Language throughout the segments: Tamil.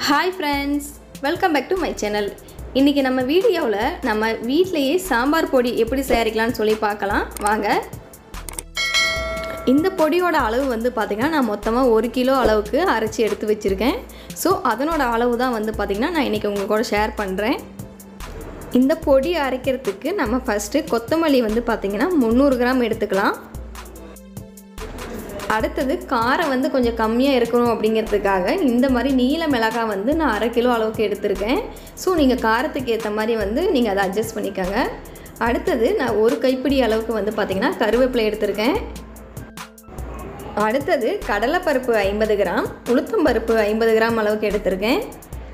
hi friends welcome back to my channel இன்றைக்கி நம்ம வீடியோவில் நம்ம வீட்டிலையே சாம்பார் பொடி எப்படி தயாரிக்கலாம்னு சொல்லி பார்க்கலாம் வாங்க இந்த பொடியோட அளவு வந்து பார்த்திங்கன்னா நான் மொத்தமாக ஒரு கிலோ அளவுக்கு அரைச்சி எடுத்து வச்சுருக்கேன் ஸோ அதனோட அளவு தான் வந்து பார்த்திங்கன்னா நான் இன்றைக்கி உங்கள் கூட ஷேர் பண்ணுறேன் இந்த பொடி அரைக்கிறதுக்கு நம்ம ஃபஸ்ட்டு கொத்தமல்லி வந்து பார்த்திங்கன்னா முந்நூறு கிராம் எடுத்துக்கலாம் அடுத்தது காரம் வந்து கொஞ்சம் கம்மியாக இருக்கணும் அப்படிங்கிறதுக்காக இந்த மாதிரி நீல மிளகாய் வந்து நான் அரை கிலோ அளவுக்கு எடுத்திருக்கேன் ஸோ நீங்கள் காரத்துக்கு ஏற்ற மாதிரி வந்து நீங்கள் அதை அட்ஜஸ்ட் பண்ணிக்கோங்க அடுத்தது நான் ஒரு கைப்பிடி அளவுக்கு வந்து பார்த்திங்கன்னா கருவேப்பிலை எடுத்திருக்கேன் அடுத்தது கடலைப்பருப்பு ஐம்பது கிராம் உளுத்தம்பருப்பு ஐம்பது கிராம் அளவுக்கு எடுத்திருக்கேன்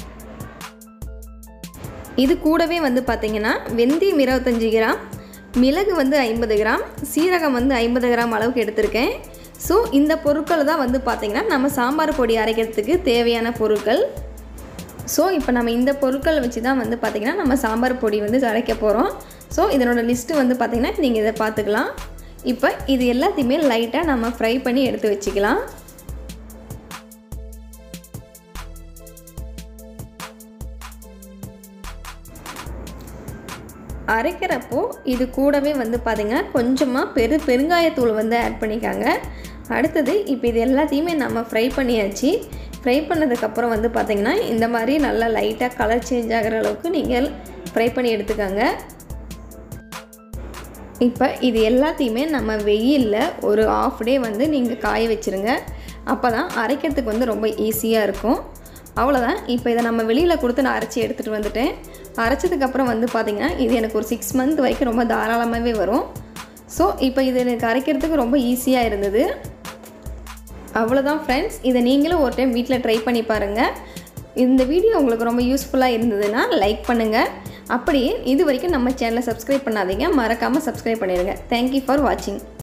இது கூடவே வந்து பார்த்திங்கன்னா வெந்தயம் இருபத்தஞ்சி கிராம் மிளகு வந்து ஐம்பது கிராம் சீரகம் வந்து ஐம்பது கிராம் அளவுக்கு எடுத்திருக்கேன் ஸோ இந்த பொருட்கள் தான் வந்து பார்த்திங்கன்னா நம்ம சாம்பார் பொடி அரைக்கிறதுக்கு தேவையான பொருட்கள் ஸோ இப்போ நம்ம இந்த பொருட்கள் வச்சு தான் வந்து பார்த்திங்கன்னா நம்ம சாம்பார் பொடி வந்து அரைக்க போகிறோம் ஸோ இதனோட லிஸ்ட்டு வந்து பார்த்திங்கன்னா நீங்கள் இதை பார்த்துக்கலாம் இப்போ இது எல்லாத்தையுமே லைட்டாக நம்ம ஃப்ரை பண்ணி எடுத்து வச்சுக்கலாம் அரைக்கிறப்போ இது கூடவே வந்து பார்த்திங்கன்னா கொஞ்சமாக பெரு பெருங்காயத்தூள் வந்து ஆட் பண்ணிக்காங்க அடுத்தது இப்போ இது எல்லாத்தையுமே நம்ம ஃப்ரை பண்ணியாச்சு ஃப்ரை பண்ணதுக்கப்புறம் வந்து பார்த்திங்கன்னா இந்த மாதிரி நல்லா லைட்டாக கலர் சேஞ்ச் ஆகிற அளவுக்கு நீங்கள் ஃப்ரை பண்ணி எடுத்துக்கோங்க இப்போ இது எல்லாத்தையுமே நம்ம வெயிலில் ஒரு ஆஃப் டே வந்து நீங்கள் காய வச்சுருங்க அப்போ தான் அரைக்கிறதுக்கு வந்து ரொம்ப ஈஸியாக இருக்கும் அவ்வளோதான் இப்போ இதை நம்ம வெளியில் கொடுத்து நான் அரைச்சி எடுத்துகிட்டு வந்துட்டேன் அரைச்சதுக்கப்புறம் வந்து பார்த்திங்கன்னா இது எனக்கு ஒரு சிக்ஸ் மந்த் வரைக்கும் ரொம்ப தாராளமாகவே வரும் ஸோ இப்போ இது எனக்கு அரைக்கிறதுக்கு ரொம்ப ஈஸியாக இருந்தது அவ்வளோதான் ஃப்ரெண்ட்ஸ் இதை நீங்களும் ஒரு டைம் வீட்டில் ட்ரை பண்ணி பாருங்கள் இந்த வீடியோ உங்களுக்கு ரொம்ப யூஸ்ஃபுல்லாக இருந்ததுன்னா லைக் பண்ணுங்கள் அப்படியே இது வரைக்கும் நம்ம சேனலை சப்ஸ்கிரைப் பண்ணாதீங்க மறக்காமல் சப்ஸ்கிரைப் பண்ணிடுங்க தேங்க்யூ ஃபார் வாட்சிங்